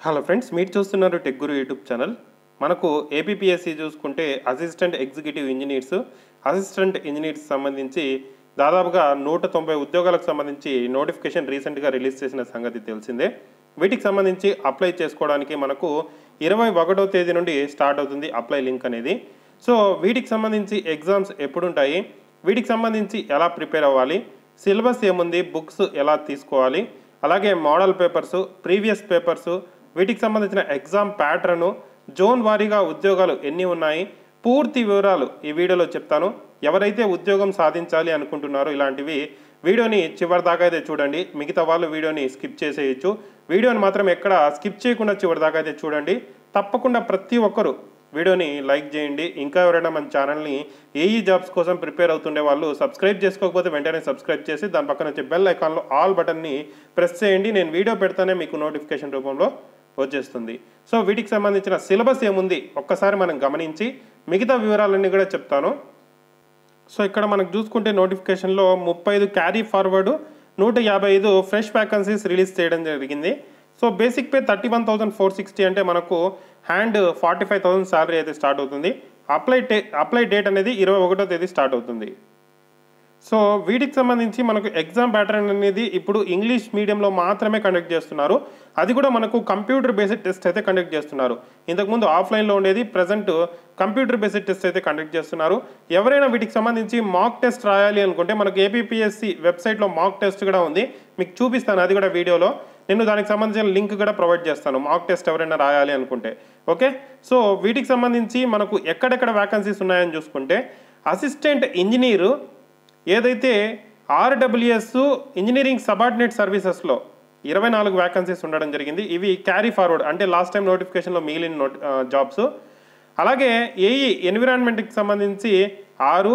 hello friends మీరు చూస్తున్నారు tech Guru YouTube channel మనకు ఏపీపీఎస్సి చూసుకుంటే assistant executive engineers assistant engineers సంబంధించి దాదాపుగా నూట తొంభై ఉద్యోగాలకు సంబంధించి నోటిఫికేషన్ రీసెంట్గా రిలీజ్ చేసిన సంగతి తెలిసిందే వీటికి సంబంధించి అప్లై చేసుకోవడానికి మనకు ఇరవై ఒకటో తేదీ నుండి స్టార్ట్ అవుతుంది అప్లై లింక్ అనేది సో వీటికి సంబంధించి ఎగ్జామ్స్ ఎప్పుడుంటాయి వీటికి సంబంధించి ఎలా ప్రిపేర్ అవ్వాలి సిలబస్ ఏముంది బుక్స్ ఎలా తీసుకోవాలి అలాగే మోడల్ పేపర్స్ ప్రీవియస్ పేపర్స్ వీటికి సంబంధించిన ఎగ్జామ్ ప్యాటర్ను జోన్ వారీగా ఉద్యోగాలు ఎన్ని ఉన్నాయి పూర్తి వివరాలు ఈ వీడియోలో చెప్తాను ఎవరైతే ఉద్యోగం సాధించాలి అనుకుంటున్నారో ఇలాంటివి వీడియోని చివరి దాకా అయితే చూడండి మిగతా వాళ్ళు వీడియోని స్కిప్ చేసేయచ్చు వీడియోని మాత్రం ఎక్కడ స్కిప్ చేయకుండా చివరి దాకా అయితే చూడండి తప్పకుండా ప్రతి ఒక్కరు వీడియోని లైక్ చేయండి ఇంకా ఎవరైనా మన ఛానల్ని ఏఈ జాబ్స్ కోసం ప్రిపేర్ అవుతుండే వాళ్ళు సబ్స్క్రైబ్ చేసుకోకపోతే వెంటనే సబ్స్క్రైబ్ చేసి దాని పక్కన వచ్చే బెల్ ఐకాన్లో ఆల్ బటన్ని ప్రెస్ చేయండి నేను వీడియో పెడితేనే మీకు నోటిఫికేషన్ రూపంలో వచ్చేస్తుంది సో వీటికి సంబంధించిన సిలబస్ ఏముంది ఒక్కసారి మనం గమనించి మిగతా వివరాలన్నీ కూడా చెప్తాను సో ఇక్కడ మనకు చూసుకుంటే నోటిఫికేషన్లో ముప్పై ఐదు క్యారీ ఫార్వర్డ్ నూట యాభై ఐదు ఫ్రెష్ వ్యాకన్సీస్ రిలీజ్ చేయడం జరిగింది so basic pay thirty one thousand four sixty అంటే మనకు hand forty five thousand salary అయితే స్టార్ట్ అవుతుంది అప్లై డే అప్లై డేట్ అనేది ఇరవై ఒకటో తేదీ స్టార్ట్ అవుతుంది సో వీటికి సంబంధించి మనకు ఎగ్జామ్ ప్యాటర్న్ అనేది ఇప్పుడు ఇంగ్లీష్ మీడియంలో మాత్రమే కండక్ట్ చేస్తున్నారు అది కూడా మనకు కంప్యూటర్ బేస్డ్ టెస్ట్ అయితే కండక్ట్ చేస్తున్నారు ఇంతకుముందు ఆఫ్లైన్లో ఉండేది ప్రజెంట్ కంప్యూటర్ బేస్డ్ టెస్ట్ అయితే కండక్ట్ చేస్తున్నారు ఎవరైనా వీటికి సంబంధించి మాక్ టెస్ట్ రాయాలి అనుకుంటే మనకు ఏపీపీఎస్సి వెబ్సైట్లో మాక్ టెస్ట్ కూడా ఉంది మీకు చూపిస్తాను అది కూడా వీడియోలో నేను దానికి సంబంధించిన లింక్ కూడా ప్రొవైడ్ చేస్తాను మాక్ టెస్ట్ ఎవరైనా రాయాలి అనుకుంటే ఓకే సో వీటికి సంబంధించి మనకు ఎక్కడెక్కడ వ్యాకన్సీస్ ఉన్నాయని చూసుకుంటే అసిస్టెంట్ ఇంజనీరు ఏదైతే ఆర్డబ్ల్యూఎస్ ఇంజనీరింగ్ సబార్డినేట్ సర్వీసెస్లో ఇరవై నాలుగు వ్యాకన్సీస్ ఉండడం జరిగింది ఇవి క్యారీ ఫార్వర్డ్ అంటే లాస్ట్ టైం నోటిఫికేషన్లో మిగిలిన నోట్ జాబ్స్ అలాగే ఏఈ ఎన్విరాన్మెంట్కి సంబంధించి ఆరు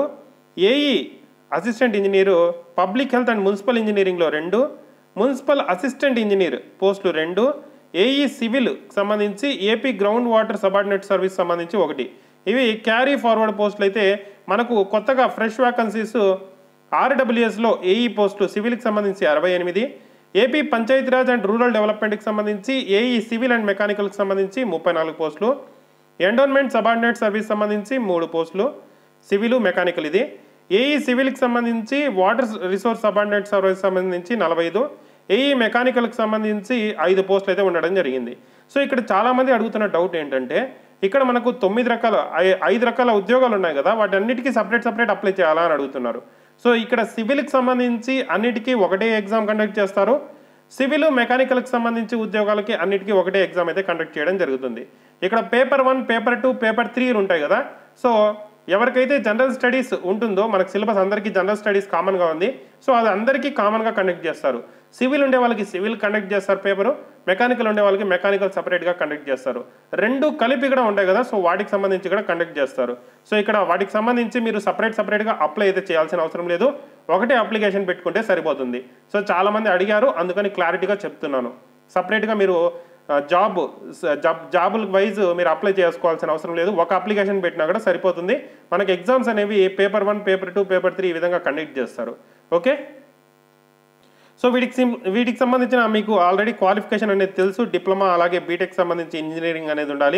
AE assistant engineer public health and municipal ఇంజనీరింగ్లో రెండు మున్సిపల్ అసిస్టెంట్ ఇంజనీర్ పోస్టులు రెండు ఏఈ సివిల్ సంబంధించి AP ground water subordinate service సంబంధించి ఒకటి ఇవి క్యారీ ఫార్వర్డ్ పోస్టులు అయితే మనకు కొత్తగా ఫ్రెష్ వ్యాకన్సీస్ ఆర్డబ్ల్యూఎస్లో ఏఈ పోస్టులు సివిల్కి సంబంధించి అరవై ఎనిమిది ఏపీ పంచాయతీరాజ్ అండ్ రూరల్ డెవలప్మెంట్కి సంబంధించి ఏఈ సివిల్ అండ్ మెకానికల్కి సంబంధించి ముప్పై నాలుగు పోస్టులు ఎండోన్మెంట్ సబార్డినేట్ సర్వీస్ సంబంధించి మూడు పోస్టులు సివిల్ మెకానికల్ ఇది ఏఈ సివిల్కి సంబంధించి వాటర్ రిసోర్స్ సబార్డినేట్ సర్వీస్ సంబంధించి నలభై ఐదు ఏఈ మెకానికల్కి సంబంధించి ఐదు పోస్టులు అయితే ఉండడం జరిగింది సో ఇక్కడ చాలామంది అడుగుతున్న డౌట్ ఏంటంటే ఇక్కడ మనకు తొమ్మిది రకాల ఐ- ఐదు రకాల ఉద్యోగాలు ఉన్నాయి కదా వాటి అన్నిటికీ సపరేట్ సపరేట్ అప్లై చేయాలా అని అడుగుతున్నారు సో ఇక్కడ సివిల్కి సంబంధించి అన్నిటికీ ఒకటే ఎగ్జామ్ కండక్ట్ చేస్తారు సివిల్ మెకానికల్కి సంబంధించి ఉద్యోగాలకి అన్నిటికీ ఒకటే ఎగ్జామ్ అయితే కండక్ట్ చేయడం జరుగుతుంది ఇక్కడ paper one paper two paper three ఉంటాయి కదా సో ఎవరికైతే జనరల్ స్టడీస్ ఉంటుందో మనకు సిలబస్ అందరికీ జనరల్ స్టడీస్ కామన్గా ఉంది సో అది అందరికీ కామన్గా కండక్ట్ చేస్తారు సివిల్ ఉండే వాళ్ళకి సివిల్ కండక్ట్ చేస్తారు పేపరు మెకానికల్ ఉండే వాళ్ళకి మెకానికల్ సపరేట్గా కండక్ట్ చేస్తారు రెండు కలిపి కూడా ఉంటాయి కదా సో వాటికి సంబంధించి కూడా కండక్ట్ చేస్తారు సో ఇక్కడ వాటికి సంబంధించి మీరు సపరేట్ సపరేట్గా అప్లై అయితే చేయాల్సిన అవసరం లేదు ఒకటే అప్లికేషన్ పెట్టుకుంటే సరిపోతుంది సో చాలామంది అడిగారు అందుకని క్లారిటీగా చెప్తున్నాను సపరేట్గా మీరు ఆ, జాబ్ స- జాబ్ జాబుల వైజ్ మీరు అప్లై చేసుకోవాల్సిన అవసరం లేదు ఒక అప్లికేషన్ పెట్టినా కూడా సరిపోతుంది మనకి ఎగ్జామ్స్ అనేవి paper one paper two paper three ఈ విధంగా కండక్ట్ చేస్తారు ఓకే సో వీటికి సిం వీటికి సంబంధించిన మీకు ఆల్రెడీ క్వాలిఫికేషన్ అనేది తెలుసు డిప్లొమా అలాగే బీటెక్ సంబంధించి ఇంజనీరింగ్ అనేది ఉండాలి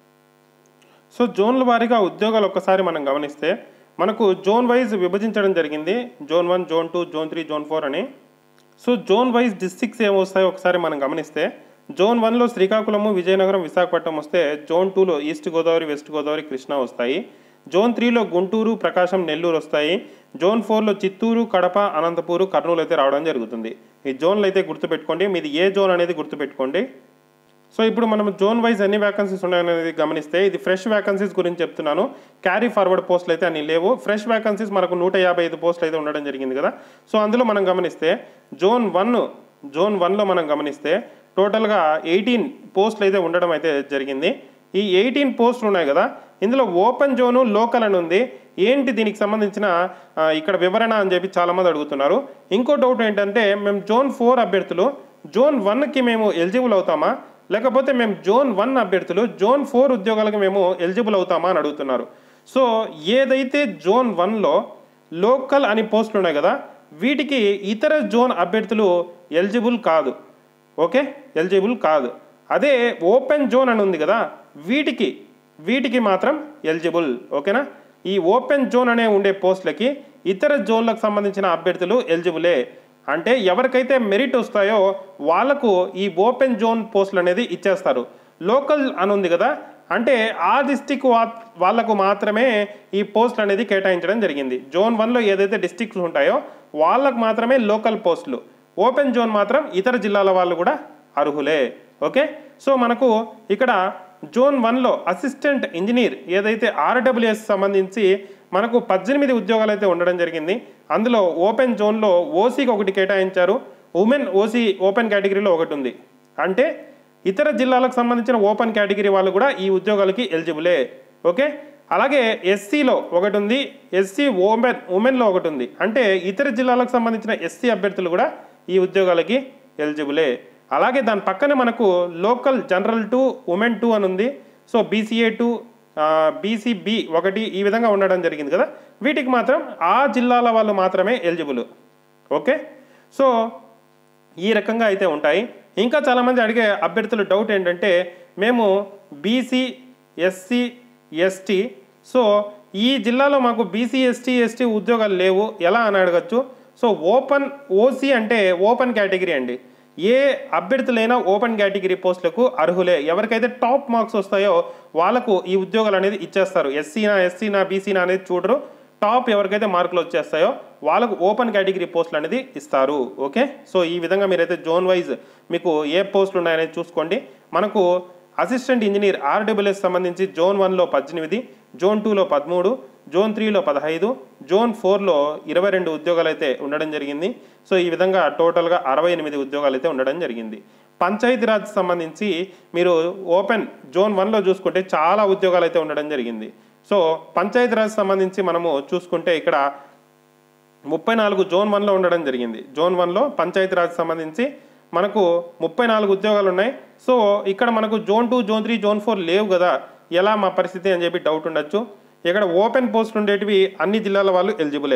సో జోన్ల వారీగా ఉద్యోగాలు ఒక్కసారి మనం గమనిస్తే మనకు జోన్ వైజ్ విభజించడం జరిగింది zone one zone two zone three zone four అని సో జోన్ వైజ్ డిస్ట్రిక్ట్స్ ఏమొస్తాయో ఒకసారి మనం గమనిస్తే జోన్ వన్లో శ్రీకాకుళము విజయనగరం విశాఖపట్నం వస్తే జోన్ టూలో ఈస్ట్ గోదావరి వెస్ట్ గోదావరి కృష్ణా వస్తాయి జోన్ త్రీలో గుంటూరు ప్రకాశం నెల్లూరు వస్తాయి జోన్ ఫోర్లో చిత్తూరు కడప అనంతపూరు కర్నూలు అయితే రావడం జరుగుతుంది ఈ జోన్లు అయితే గుర్తుపెట్టుకోండి మీది ఏ జోన్ అనేది గుర్తుపెట్టుకోండి సో ఇప్పుడు మనం జోన్ వైజ్ ఎన్ని వ్యాకన్సీస్ ఉన్నాయనేది గమనిస్తే ఇది ఫ్రెష్ వ్యాకన్సీస్ గురించి చెప్తున్నాను క్యారీ ఫార్వర్డ్ పోస్టులు అయితే అన్ని లేవు ఫ్రెష్ వ్యాకన్సీస్ మనకు నూట యాభై ఐదు పోస్టులు అయితే ఉండడం జరిగింది కదా సో అందులో మనం గమనిస్తే జోన్ వన్ జోన్ వన్లో మనం గమనిస్తే టోటల్గా ఎయిటీన్ పోస్టులు అయితే ఉండడం అయితే జరిగింది ఈ ఎయిటీన్ పోస్టులు ఉన్నాయి కదా ఇందులో ఓపెన్ జోను లోకల్ అని ఉంది ఏంటి దీనికి సంబంధించిన ఆ, ఇక్కడ వివరణ అని చెప్పి చాలామంది అడుగుతున్నారు ఇంకో డౌట్ ఏంటంటే మేము జోన్ ఫోర్ అభ్యర్థులు జోన్ వన్కి మేము ఎలిజిబుల్ అవుతామా లేకపోతే మేము జోన్ వన్ అభ్యర్థులు జోన్ ఫోర్ ఉద్యోగాలకు మేము ఎలిజిబుల్ అవుతామా అని అడుగుతున్నారు సో ఏదైతే జోన్ వన్లో లోకల్ అని పోస్టులు ఉన్నాయి కదా వీటికి ఇతర జోన్ అభ్యర్థులు ఎలిజిబుల్ కాదు ఓకే ఎలిజిబుల్ కాదు అదే ఓపెన్ జోన్ అని ఉంది కదా వీటికి వీటికి మాత్రం ఎలిజిబుల్ ఓకేనా ఈ ఓపెన్ జోన్ అనే ఉండే పోస్టులకి ఇతర జోన్లకు సంబంధించిన అభ్యర్థులు ఎలిజిబులే అంటే ఎవరికైతే మెరిట్ వస్తాయో వాళ్ళకు ఈ ఓపెన్ జోన్ పోస్టులు అనేది ఇచ్చేస్తారు లోకల్ అని ఉంది కదా అంటే ఆ డిస్టిక్ వా వాళ్ళకు మాత్రమే ఈ పోస్టులు అనేది కేటాయించడం జరిగింది జోన్ వన్లో ఏదైతే డిస్టిక్స్ ఉంటాయో వాళ్ళకు మాత్రమే లోకల్ పోస్టులు ఓపెన్ జోన్ మాత్రం ఇతర జిల్లాల వాళ్ళు కూడా అర్హులే ఓకే సో మనకు ఇక్కడ జోన్ వన్లో అసిస్టెంట్ ఇంజనీర్ ఏదైతే ఆర్డబ్ల్యూఎస్ సంబంధించి మనకు పద్దెనిమిది ఉద్యోగాలు అయితే ఉండడం జరిగింది అందులో ఓపెన్ జోన్లో ఓసీకి ఒకటి కేటాయించారు ఉమెన్ ఓసీ ఓపెన్ కేటగిరీలో ఒకటి ఉంది అంటే ఇతర జిల్లాలకు సంబంధించిన ఓపెన్ కేటగిరీ వాళ్ళు కూడా ఈ ఉద్యోగాలకి ఎలిజిబులే ఓకే అలాగే ఎస్సీలో ఒకటి ఉంది ఎస్సీ ఓమెన్ ఉమెన్లో ఒకటి ఉంది అంటే ఇతర జిల్లాలకు సంబంధించిన ఎస్సీ అభ్యర్థులు కూడా ఈ ఉద్యోగాలకి ఎలిజిబులే అలాగే దాని పక్కనే మనకు local general two women two అని ఉంది సో బీసీఏ టూ బీసీబీ ఒకటి ఈ విధంగా ఉండడం జరిగింది కదా వీటికి మాత్రం ఆ జిల్లాల వాళ్ళు మాత్రమే ఎలిజిబుల్ ఓకే సో ఈ రకంగా అయితే ఉంటాయి ఇంకా చాలామంది అడిగే అభ్యర్థుల డౌట్ ఏంటంటే మేము బీసీ ఎస్సీ ఎస్టీ సో ఈ జిల్లాలో మాకు బీసీ ఎస్టీ ఎస్టీ ఉద్యోగాలు లేవు ఎలా అని అడగచ్చు సో ఓపెన్ ఓసీ అంటే ఓపెన్ కేటగిరీ అండి ఏ అభ్యర్థులైనా ఓపెన్ కేటగిరీ పోస్టులకు అర్హులే ఎవరికైతే టాప్ మార్క్స్ వస్తాయో వాళ్ళకు ఈ ఉద్యోగాలు అనేది ఇచ్చేస్తారు ఎస్సీనా ఎస్సీనా బీసీనా అనేది చూడరు టాప్ ఎవరికైతే మార్కులు వచ్చేస్తాయో వాళ్ళకు ఓపెన్ కేటగిరీ పోస్టులు అనేది ఇస్తారు ఓకే సో ఈ విధంగా మీరైతే జోన్ వైజ్ మీకు ఏ పోస్టులు ఉన్నాయనేది చూసుకోండి మనకు అసిస్టెంట్ ఇంజనీర్ ఆర్డబ్ల్యూఎస్ సంబంధించి జోన్ వన్లో పద్దెనిమిది జోన్ టూలో పదమూడు జోన్ త్రీలో పదహైదు జోన్ ఫోర్లో ఇరవై రెండు ఉద్యోగాలు అయితే ఉండడం జరిగింది సో ఈ విధంగా టోటల్గా అరవై ఎనిమిది ఉద్యోగాలు అయితే ఉండడం జరిగింది పంచాయతీరాజ్ సంబంధించి మీరు ఓపెన్ జోన్ వన్లో చూసుకుంటే చాలా ఉద్యోగాలు అయితే ఉండడం జరిగింది సో పంచాయతీరాజ్ సంబంధించి మనము చూసుకుంటే ఇక్కడ ముప్పై నాలుగు జోన్ వన్లో ఉండడం జరిగింది జోన్ వన్లో పంచాయతీరాజ్ సంబంధించి మనకు ముప్పై నాలుగు ఉద్యోగాలు ఉన్నాయి సో ఇక్కడ మనకు zone two zone three zone four లేవు కదా ఎలా మా పరిస్థితి అని చెప్పి డౌట్ ఉండొచ్చు ఇక్కడ ఓపెన్ పోస్ట్ ఉండేటివి అన్ని జిల్లాల వాళ్ళు ఎలిజిబులే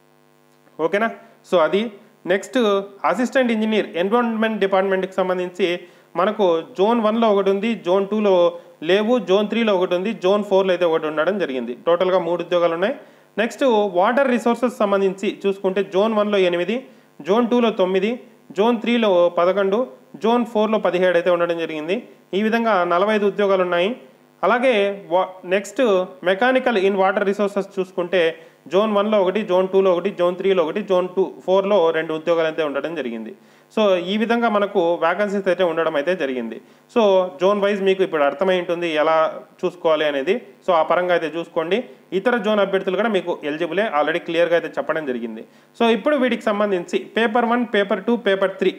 ఓకేనా సో అది నెక్స్ట్ అసిస్టెంట్ ఇంజనీర్ ఎన్విరాన్మెంట్ డిపార్ట్మెంట్కి సంబంధించి మనకు జోన్ వన్లో ఒకటి ఉంది జోన్ టూలో లేవు జోన్ త్రీలో ఒకటి ఉంది జోన్ ఫోర్లో అయితే ఒకటి ఉండడం జరిగింది టోటల్గా మూడు ఉద్యోగాలు ఉన్నాయి నెక్స్ట్ వాటర్ రిసోర్సెస్ సంబంధించి చూసుకుంటే జోన్ వన్లో ఎనిమిది జోన్ టూలో తొమ్మిది జోన్ త్రీలో పదకొండు జోన్ ఫోర్లో పదిహేడు అయితే ఉండడం జరిగింది ఈ విధంగా నలభై ఐదు ఉద్యోగాలు ఉన్నాయి అలాగే వా next mechanical in water resources చూసుకుంటే జోన్ వన్లో ఒకటి జోన్ టూలో ఒకటి జోన్ త్రీలో ఒకటి జోన్ టూ ఫోర్లో రెండు ఉద్యోగాలు అయితే ఉండడం జరిగింది సో ఈ విధంగా మనకు వ్యాకన్సీస్ అయితే ఉండడం అయితే జరిగింది సో జోన్ వైజ్ మీకు ఇప్పుడు అర్థమై ఉంటుంది ఎలా చూసుకోవాలి అనేది సో ఆ పరంగా అయితే చూసుకోండి ఇతర జోన్ అభ్యర్థులు కూడా మీకు ఎలిజిబులే ఆల్రెడీ క్లియర్గా అయితే చెప్పడం జరిగింది సో ఇప్పుడు వీటికి సంబంధించి paper one paper two paper three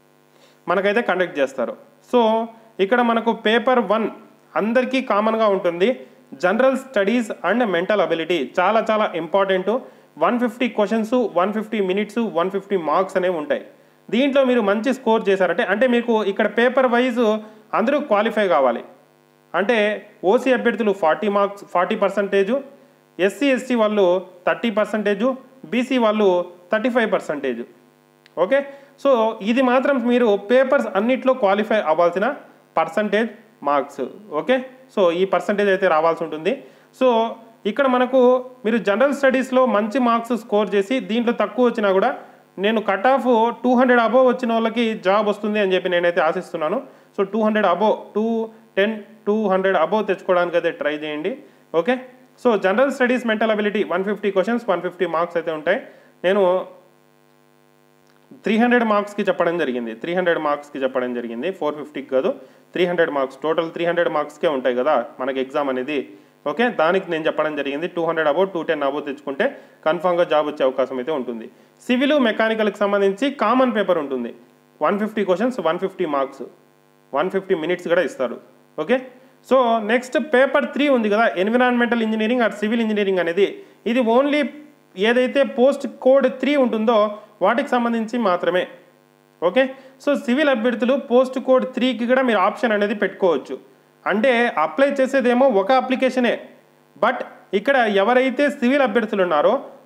మనకైతే కండక్ట్ చేస్తారు సో ఇక్కడ మనకు పేపర్ వన్ అందరికీ కామన్గా ఉంటుంది general studies and mental ability చాలా చాలా important one fifty questions one fifty minutes one fifty marks అనేవి ఉంటాయి దీంట్లో మీరు మంచి స్కోర్ చేశారంటే అంటే మీకు ఇక్కడ పేపర్ వైజ్ అందరూ క్వాలిఫై కావాలి అంటే ఓసీ అభ్యర్థులు forty marks forty percentage SC ST వాళ్ళు థర్టీ పర్సంటేజు బీసీ వాళ్ళు thirty five percentage okay so ఇది మాత్రం మీరు పేపర్స్ అన్నిట్లో క్వాలిఫై అవ్వాల్సిన పర్సంటేజ్ మార్క్స్ ఓకే సో ఈ పర్సంటేజ్ అయితే రావాల్సి ఉంటుంది సో ఇక్కడ మనకు మీరు జనరల్ స్టడీస్లో మంచి మార్క్స్ స్కోర్ చేసి దీంట్లో తక్కువ వచ్చినా కూడా నేను cut off two hundred above వచ్చిన వాళ్ళకి జాబ్ వస్తుంది అని చెప్పి నేనైతే ఆశిస్తున్నాను so two hundred above two ten two hundred above తెచ్చుకోవడానికి అయితే ట్రై చేయండి okay so general studies mental ability one fifty questions one fifty marks అయితే ఉంటాయి నేను త్రీ హండ్రెడ్ మార్క్స్కి చెప్పడం జరిగింది త్రీ హండ్రెడ్ మార్క్స్కి చెప్పడం జరిగింది ఫోర్ ఫిఫ్టీకి కాదు three hundred marks total three hundred మార్క్స్కే ఉంటాయి కదా మనకి ఎగ్జామ్ అనేది ఓకే దానికి నేను చెప్పడం జరిగింది two hundred above two ten above తెచ్చుకుంటే కన్ఫామ్గా జాబ్ వచ్చే అవకాశం అయితే ఉంటుంది సివిల్ మెకానికల్కి సంబంధించి కామన్ పేపర్ ఉంటుంది one fifty questions one fifty marks one fifty minutes కూడా ఇస్తారు okay so next paper three ఉంది కదా environmental engineering or civil engineering అనేది ఇది ఓన్లీ ఏదైతే పోస్ట్ కోడ్ త్రీ ఉంటుందో వాటికి సంబంధించి మాత్రమే ఓకే సో సివిల్ అభ్యర్థులు పోస్ట్ కోడ్ త్రీకి కూడా మీరు ఆప్షన్ అనేది పెట్టుకోవచ్చు అంటే అప్లై చేసేదేమో ఒక అప్లికేషనే బట్ ఇక్కడ ఎవరైతే సివిల్ అభ్యర్థులు ఉన్నారో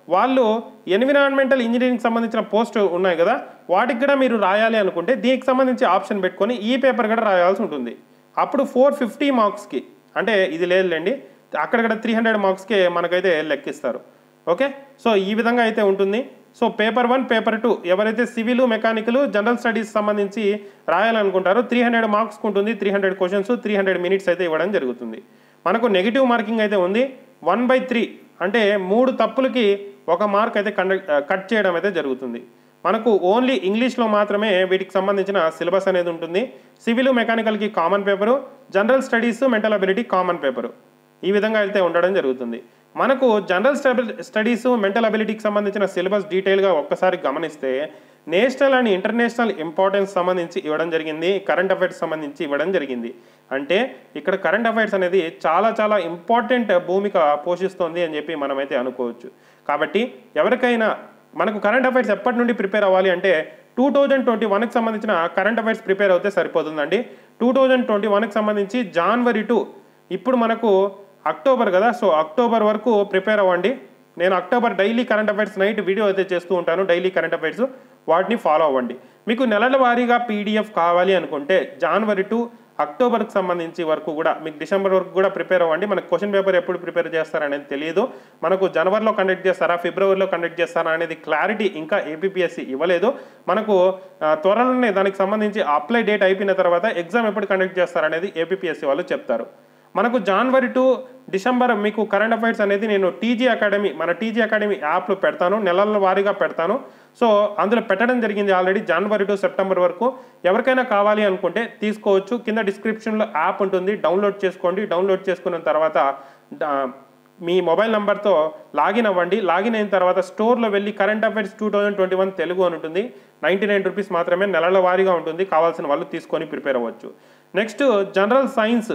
వాళ్ళు ఎన్విరాన్మెంటల్ ఇంజనీరింగ్ సంబంధించిన పోస్ట్ ఉన్నాయి కదా వాటికి కూడా మీరు రాయాలి అనుకుంటే దీనికి సంబంధించి ఆప్షన్ పెట్టుకొని ఈ పేపర్ కూడా రాయాల్సి ఉంటుంది అప్పుడు ఫోర్ ఫిఫ్టీ మార్క్స్కి అంటే ఇది లేదులేండి అక్కడక్కడ త్రీ హండ్రెడ్ మార్క్స్కే మనకైతే లెక్కిస్తారు ఓకే సో ఈ విధంగా అయితే ఉంటుంది so paper one paper two ఎవరైతే సివిల్ మెకానికల్ జనరల్ స్టడీస్ సంబంధించి రాయాలనుకుంటారో త్రీ హండ్రెడ్ మార్క్స్ ఉంటుంది three hundred questions three hundred minutes అయితే ఇవ్వడం జరుగుతుంది మనకు నెగిటివ్ మార్కింగ్ అయితే ఉంది వన్ బై త్రీ అంటే మూడు తప్పులకి ఒక మార్క్ అయితే కండక్ట్ కట్ చేయడం అయితే జరుగుతుంది మనకు ఓన్లీ ఇంగ్లీష్లో మాత్రమే వీటికి సంబంధించిన సిలబస్ అనేది ఉంటుంది సివిల్ మెకానికల్కి common paper general studies mental ability common paper ఈ విధంగా అయితే ఉండడం జరుగుతుంది మనకు జనరల్ స్టడీస్ మెంటల్ అబిలిటీకి సంబంధించిన సిలబస్ డీటెయిల్గా ఒక్కసారి గమనిస్తే నేషనల్ అండ్ ఇంటర్నేషనల్ ఇంపార్టెన్స్ సంబంధించి ఇవ్వడం జరిగింది కరెంట్ అఫైర్స్ సంబంధించి ఇవ్వడం జరిగింది అంటే ఇక్కడ కరెంట్ అఫైర్స్ అనేది చాలా చాలా ఇంపార్టెంట్ భూమిక పోషిస్తోంది అని చెప్పి మనమైతే అనుకోవచ్చు కాబట్టి ఎవరికైనా మనకు కరెంట్ అఫైర్స్ ఎప్పటి నుండి ప్రిపేర్ అవ్వాలి అంటే టూ థౌజండ్ ట్వంటీ వన్కి సంబంధించిన కరెంట్ అఫైర్స్ ప్రిపేర్ అవుతే సరిపోతుందండి టూ థౌజండ్ ట్వంటీ వన్కి సంబంధించి జనవరి టు ఇప్పుడు మనకు అక్టోబర్ కదా సో అక్టోబర్ వరకు ప్రిపేర్ అవ్వండి నేను October daily current affairs night video అయితే చేస్తూ ఉంటాను డైలీ కరెంట్ అఫైర్స్ వాటిని ఫాలో అవ్వండి మీకు నెలల వారీగా పీడిఎఫ్ కావాలి అనుకుంటే జనవరి టు అక్టోబర్కి సంబంధించి వరకు కూడా మీకు డిసెంబర్ వరకు కూడా ప్రిపేర్ అవ్వండి మనకు క్వశ్చన్ పేపర్ ఎప్పుడు ప్రిపేర్ చేస్తారనేది తెలియదు మనకు జనవరిలో కండక్ట్ చేస్తారా ఫిబ్రవరిలో కండక్ట్ చేస్తారా అనేది క్లారిటీ ఇంకా ఏపీఎస్సి ఇవ్వలేదు మనకు ఆ, త్వరలోనే దానికి సంబంధించి అప్లై డేట్ అయిపోయిన తర్వాత ఎగ్జామ్ ఎప్పుడు కండక్ట్ చేస్తారనేది ఏపీఎస్సి వాళ్ళు చెప్తారు మనకు జనవరి టు డిసెంబర్ మీకు కరెంట్ అఫైర్స్ అనేది నేను టీజీ అకాడమీ మన టీజీ అకాడమీ యాప్లో పెడతాను నెలల వారీగా పెడతాను సో అందులో పెట్టడం జరిగింది ఆల్రెడీ జనవరి టు సెప్టెంబర్ వరకు ఎవరికైనా కావాలి అనుకుంటే తీసుకోవచ్చు కింద డిస్క్రిప్షన్లో యాప్ ఉంటుంది డౌన్లోడ్ చేసుకోండి డౌన్లోడ్ చేసుకున్న తర్వాత డా- మీ మొబైల్ నెంబర్తో లాగిన్ అవ్వండి లాగిన్ అయిన తర్వాత స్టోర్లో వెళ్ళి current affairs two thousand twenty one Telugu అని ఉంటుంది నైంటీ నైన్ రూపీస్ మాత్రమే నెలల వారీగా ఉంటుంది కావాల్సిన వాళ్ళు తీసుకొని ప్రిపేర్ అవ్వచ్చు next general science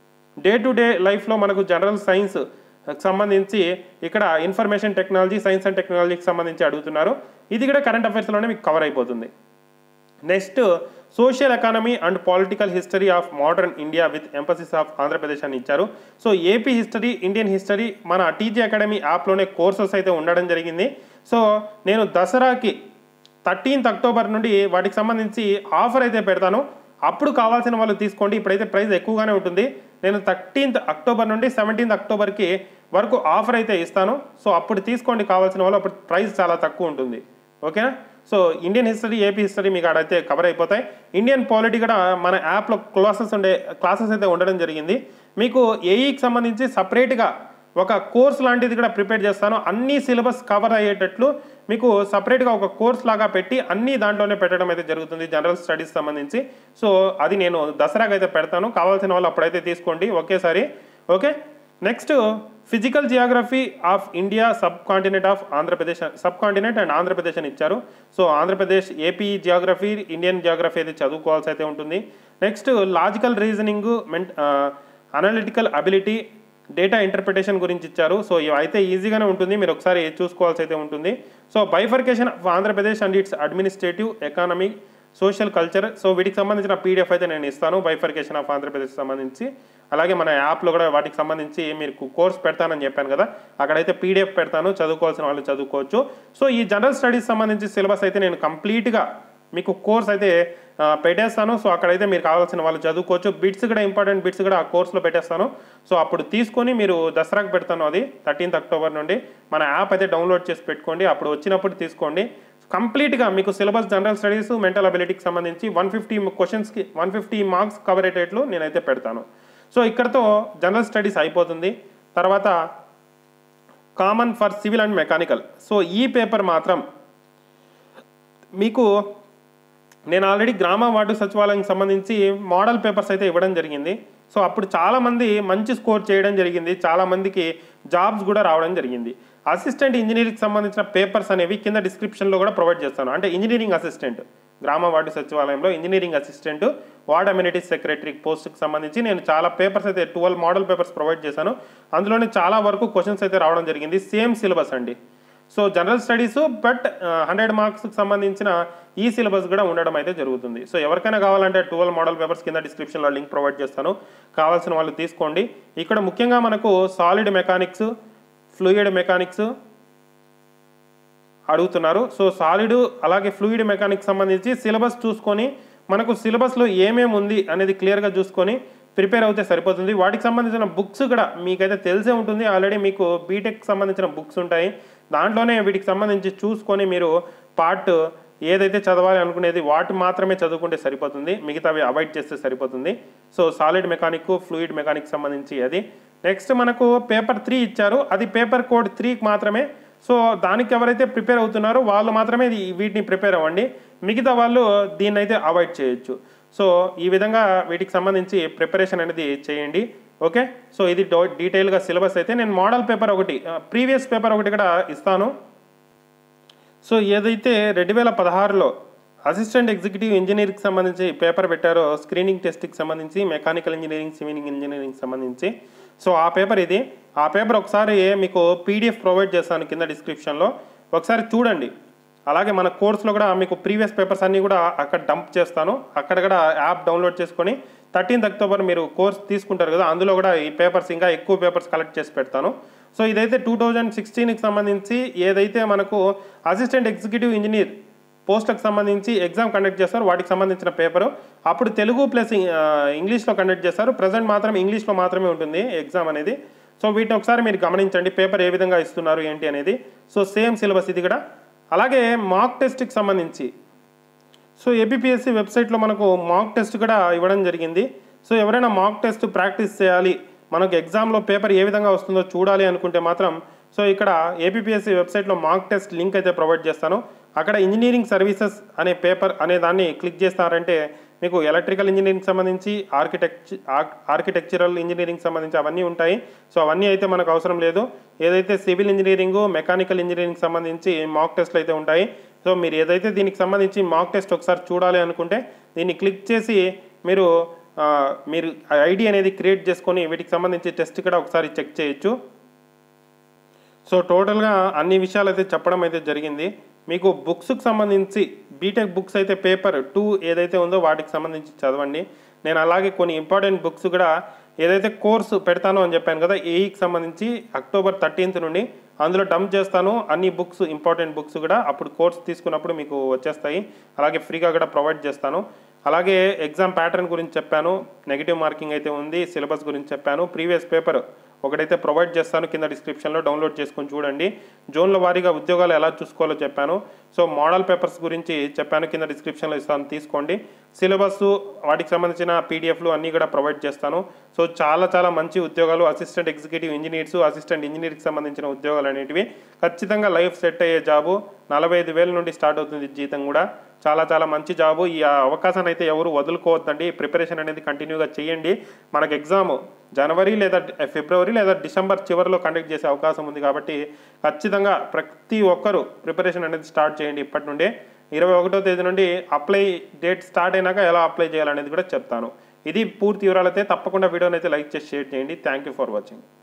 day to day లైఫ్లో మనకు జనరల్ సైన్స్ సంబంధించి ఇక్కడ ఇన్ఫర్మేషన్ టెక్నాలజీ సైన్స్ అండ్ టెక్నాలజీకి సంబంధించి అడుగుతున్నారు ఇది కూడా కరెంట్ అఫైర్స్లోనే మీకు కవర్ అయిపోతుంది next social economy and political history of modern India with emphasis of Andhra Pradesh అని ఇచ్చారు so AP history Indian history మన టీజీ అకాడమీ యాప్లోనే కోర్సెస్ అయితే ఉండడం జరిగింది సో నేను దసరాకి థర్టీన్త్ అక్టోబర్ నుండి వాటికి సంబంధించి ఆఫర్ అయితే పెడతాను అప్పుడు కావాల్సిన వాళ్ళు తీసుకోండి ఇప్పుడైతే ప్రైస్ ఎక్కువగానే ఉంటుంది నేను థర్టీన్త్ అక్టోబర్ నుండి సెవెంటీన్త్ అక్టోబర్కి వరకు ఆఫర్ అయితే ఇస్తాను సో అప్పుడు తీసుకోండి కావాల్సిన వాళ్ళు అప్పుడు ప్రైస్ చాలా తక్కువ ఉంటుంది ఓకేనా so Indian history AP history మీకు ఆడైతే కవర్ అయిపోతాయి ఇండియన్ పాలిటీ కూడా మన యాప్లో క్లాసెస్ ఉండే క్లాసెస్ అయితే ఉండడం జరిగింది మీకు ఏఈకి సంబంధించి సపరేట్గా ఒక కోర్స్ లాంటిది కూడా ప్రిపేర్ చేస్తాను అన్ని సిలబస్ కవర్ అయ్యేటట్లు మీకు సపరేట్గా ఒక కోర్స్ లాగా పెట్టి అన్ని దాంట్లోనే పెట్టడం అయితే జరుగుతుంది జనరల్ స్టడీస్ సంబంధించి సో అది నేను దసరాకి అయితే పెడతాను కావాల్సిన వాళ్ళు అప్పుడైతే తీసుకోండి ఒకేసారి okay next physical geography of India subcontinent of Andhra Pradesh subcontinent and Andhra Pradesh అని ఇచ్చారు so Andhra Pradesh AP geography Indian geography అయితే చదువుకోవాల్సి అయితే ఉంటుంది నెక్స్ట్ లాజికల్ రీజనింగ్ మెంట్ అనలిటికల్ అబిలిటీ డేటా ఇంటర్ప్రిటేషన్ గురించి ఇచ్చారు సో ఇవి అయితే ఈజీగానే ఉంటుంది మీరు ఒకసారి చూసుకోవాల్సి అయితే ఉంటుంది so bifurcation of Andhra Pradesh and its administrative economy social culture so వీటికి సంబంధించిన పీడిఎఫ్ అయితే నేను ఇస్తాను బైఫర్కేషన్ ఆఫ్ ఆంధ్రప్రదేశ్ సంబంధించి అలాగే మన యాప్లో కూడా వాటికి సంబంధించి మీరు కోర్స్ పెడతానని చెప్పాను కదా అక్కడైతే పీడిఎఫ్ పెడతాను చదువుకోవాల్సిన వాళ్ళు చదువుకోవచ్చు సో ఈ జనరల్ స్టడీస్ సంబంధించి సిలబస్ అయితే నేను కంప్లీట్గా మీకు కోర్స్ అయితే ఆ, పెట్టేస్తాను సో అక్కడైతే మీరు కావాల్సిన వాళ్ళు చదువుకోవచ్చు బిట్స్ కూడా ఇంపార్టెంట్ బిట్స్ కూడా ఆ కోర్స్లో పెట్టేస్తాను సో అప్పుడు తీసుకొని మీరు దసరాకు పెడతాను అది థర్టీన్త్ అక్టోబర్ నుండి మన యాప్ అయితే డౌన్లోడ్ చేసి పెట్టుకోండి అప్పుడు వచ్చినప్పుడు తీసుకోండి కంప్లీట్గా మీకు సిలబస్ జనరల్ స్టడీస్ మెంటల్ అబిలిటీకి సంబంధించి వన్ ఫిఫ్టీ క్వశ్చన్స్కి వన్ ఫిఫ్టీ మార్క్స్ కవర్ అయ్యేటట్లు నేనైతే పెడతాను సో ఇక్కడతో జనరల్ స్టడీస్ అయిపోతుంది తర్వాత common for civil and mechanical so ఈ పేపర్ మాత్రం మీకు నేను ఆల్రెడీ గ్రామ వార్డు సచివాలయానికి సంబంధించి మోడల్ పేపర్స్ అయితే ఇవ్వడం జరిగింది సో అప్పుడు చాలామంది మంచి స్కోర్ చేయడం జరిగింది చాలామందికి జాబ్స్ కూడా రావడం జరిగింది అసిస్టెంట్ ఇంజనీరింగ్కి సంబంధించిన పేపర్స్ అనేవి కింద డిస్క్రిప్షన్లో కూడా ప్రొవైడ్ చేస్తాను అంటే ఇంజనీరింగ్ అసిస్టెంట్ గ్రామ వార్డు సచివాలయంలో engineering assistant ward amenities secretary పోస్ట్కి సంబంధించి నేను చాలా పేపర్స్ అయితే ట్వెల్వ్ మోడల్ పేపర్స్ ప్రొవైడ్ చేశాను అందులోనే చాలా వరకు క్వశ్చన్స్ అయితే రావడం జరిగింది సేమ్ సిలబస్ అండి so general studies but hundred మార్క్స్కి సంబంధించిన ఈ సిలబస్ కూడా ఉండడం అయితే జరుగుతుంది సో ఎవరికైనా కావాలంటే ట్వెల్వ్ మోడల్ పేపర్స్ కింద డిస్క్రిప్షన్లో లింక్ ప్రొవైడ్ చేస్తాను కావాల్సిన వాళ్ళు తీసుకోండి ఇక్కడ ముఖ్యంగా మనకు సాలిడ్ మెకానిక్స్ ఫ్లూయిడ్ మెకానిక్స్ అడుగుతున్నారు సో సాలిడ్ అలాగే ఫ్లూయిడ్ మెకానిక్ సంబంధించి సిలబస్ చూసుకొని మనకు సిలబస్లో ఏమేమి ఉంది అనేది క్లియర్గా చూసుకొని ప్రిపేర్ అవుతే సరిపోతుంది వాటికి సంబంధించిన బుక్స్ కూడా మీకైతే తెలిసే ఉంటుంది ఆల్రెడీ మీకు బీటెక్ సంబంధించిన బుక్స్ ఉంటాయి దాంట్లోనే వీటికి సంబంధించి చూసుకొని మీరు పార్ట్ ఏదైతే చదవాలి అనుకునేది వాటి మాత్రమే చదువుకుంటే సరిపోతుంది మిగతావి అవాయిడ్ చేస్తే సరిపోతుంది so solid mechanic fluid mechanic సంబంధించి అది నెక్స్ట్ మనకు పేపర్ త్రీ ఇచ్చారు అది పేపర్ కోడ్ త్రీకి మాత్రమే సో దానికి ఎవరైతే ప్రిపేర్ అవుతున్నారో వాళ్ళు మాత్రమే ఇది- వీటిని ప్రిపేర్ అవ్వండి మిగతా వాళ్ళు దీన్ని అయితే అవాయిడ్ చేయొచ్చు సో ఈ విధంగా వీటికి సంబంధించి ప్రిపరేషన్ అనేది చేయండి ఓకే సో ఇది డో డీటెయిల్గా సిలబస్ అయితే నేను మోడల్ పేపర్ ఒకటి ప్రీవియస్ పేపర్ ఒకటి కూడా ఇస్తాను సో ఏదైతే రెండు వేల పదహారులో అసిస్టెంట్ ఎగ్జిక్యూటివ్ ఇంజనీరింగ్కి సంబంధించి పేపర్ పెట్టారో స్క్రీనింగ్ టెస్ట్కి సంబంధించి మెకానికల్ ఇంజనీరింగ్ సివిల్ ఇంజనీరింగ్ సంబంధించి సో ఆ పేపర్ ఇది ఆ పేపర్ ఒకసారి మీకు పీడిఎఫ్ ప్రొవైడ్ చేస్తాను కింద డిస్క్రిప్షన్లో ఒకసారి చూడండి అలాగే మన కోర్సులో కూడా మీకు ప్రీవియస్ పేపర్స్ అన్నీ కూడా అక్కడ డంప్ చేస్తాను అక్కడ కూడా యాప్ డౌన్లోడ్ చేసుకొని థర్టీన్త్ అక్టోబర్ మీరు కోర్స్ తీసుకుంటారు కదా అందులో కూడా ఈ పేపర్స్ ఇంకా ఎక్కువ పేపర్స్ కలెక్ట్ చేసి పెడతాను సో ఇదైతే టూ థౌజండ్ సిక్స్టీన్కి సంబంధించి ఏదైతే మనకు అసిస్టెంట్ ఎగ్జిక్యూటివ్ ఇంజనీర్ పోస్టులకు సంబంధించి ఎగ్జామ్ కండక్ట్ చేస్తారు వాటికి సంబంధించిన పేపరు అప్పుడు తెలుగు ప్లస్ ఇంగ్లీష్లో కండక్ట్ చేస్తారు ప్రజెంట్ మాత్రం ఇంగ్లీష్లో మాత్రమే ఉంటుంది ఎగ్జామ్ అనేది సో వీటిని ఒకసారి మీరు గమనించండి పేపర్ ఏ విధంగా ఇస్తున్నారు ఏంటి అనేది సో సేమ్ సిలబస్ ఇది కూడా అలాగే మాక్ టెస్ట్కి సంబంధించి సో ఏపీఎస్సి వెబ్సైట్లో మనకు మాక్ టెస్ట్ కూడా ఇవ్వడం జరిగింది సో ఎవరైనా మాక్ టెస్ట్ ప్రాక్టీస్ చేయాలి మనకు ఎగ్జామ్లో పేపర్ ఏ విధంగా వస్తుందో చూడాలి అనుకుంటే మాత్రం సో ఇక్కడ ఏపీఎస్సి వెబ్సైట్లో మాక్ టెస్ట్ లింక్ అయితే ప్రొవైడ్ చేస్తాను అక్కడ ఇంజనీరింగ్ సర్వీసెస్ అనే పేపర్ అనే దాన్ని క్లిక్ చేస్తారంటే మీకు ఎలక్ట్రికల్ ఇంజనీరింగ్ సంబంధించి ఆర్కిటెక్చర్ ఆర్కిటెక్చరల్ ఇంజనీరింగ్ సంబంధించి అవన్నీ ఉంటాయి సో అవన్నీ అయితే మనకు అవసరం లేదు ఏదైతే సివిల్ ఇంజనీరింగ్ మెకానికల్ ఇంజనీరింగ్ సంబంధించి మాక్ టెస్ట్లు అయితే ఉంటాయి సో మీరు ఏదైతే దీనికి సంబంధించి మాక్ టెస్ట్ ఒకసారి చూడాలి అనుకుంటే దీన్ని క్లిక్ చేసి మీరు ఆ, మీరు ఐడి అనేది క్రియేట్ చేసుకొని వీటికి సంబంధించి టెస్ట్ కూడా ఒకసారి చెక్ చేయొచ్చు సో టోటల్గా అన్ని విషయాలు అయితే చెప్పడం అయితే జరిగింది మీకు బుక్స్కి సంబంధించి బీటెక్ బుక్స్ అయితే పేపర్ టూ ఏదైతే ఉందో వాటికి సంబంధించి చదవండి నేను అలాగే కొన్ని ఇంపార్టెంట్ బుక్స్ కూడా ఏదైతే కోర్సు పెడతానో అని చెప్పాను కదా ఏఈకి సంబంధించి అక్టోబర్ థర్టీన్త్ నుండి అందులో డంప్ చేస్తాను అన్ని బుక్స్ ఇంపార్టెంట్ బుక్స్ కూడా అప్పుడు కోర్స్ తీసుకున్నప్పుడు మీకు వచ్చేస్తాయి అలాగే ఫ్రీగా కూడా ప్రొవైడ్ చేస్తాను అలాగే ఎగ్జామ్ ప్యాటర్న్ గురించి చెప్పాను నెగిటివ్ మార్కింగ్ అయితే ఉంది సిలబస్ గురించి చెప్పాను ప్రీవియస్ పేపర్ ఒకటైతే ప్రొవైడ్ చేస్తాను కింద డిస్క్రిప్షన్లో డౌన్లోడ్ చేసుకొని చూడండి జోన్ల వారీగా ఉద్యోగాలు ఎలా చూసుకోవాలో చెప్పాను సో మోడల్ పేపర్స్ గురించి చెప్పాను కింద డిస్క్రిప్షన్లో ఇస్తాను తీసుకోండి సిలబస్ వాటికి సంబంధించిన పీడిఎఫ్లు అన్నీ కూడా ప్రొవైడ్ చేస్తాను సో చాలా చాలా మంచి ఉద్యోగాలు అసిస్టెంట్ ఎగ్జిక్యూటివ్ ఇంజనీర్స్ అసిస్టెంట్ ఇంజనీర్కి సంబంధించిన ఉద్యోగాలు అనేటివి ఖచ్చితంగా లైఫ్ సెట్ అయ్యే జాబు నలభై ఐదు వేల నుండి స్టార్ట్ అవుతుంది జీతం కూడా చాలా చాలా మంచి జాబు ఈ అవకాశాన్ని అయితే ఎవరు వదులుకోవద్దండి ప్రిపరేషన్ అనేది కంటిన్యూగా చేయండి మనకు ఎగ్జామ్ జనవరి లేదా ఫిబ్రవరి లేదా డిసెంబర్ చివరిలో కండక్ట్ చేసే అవకాశం ఉంది కాబట్టి ఖచ్చితంగా ప్రతి ఒక్కరూ ప్రిపరేషన్ అనేది స్టార్ట్ చేయండి ఇప్పటి నుండే ఇరవై ఒకటో తేదీ నుండి అప్లై డేట్ స్టార్ట్ అయినాక ఎలా అప్లై చేయాలనేది కూడా చెప్తాను ఇది పూర్తి వివరాలైతే తప్పకుండా వీడియోని అయితే లైక్ చేసి షేర్ చేయండి థ్యాంక్ యూ ఫర్ వాచింగ్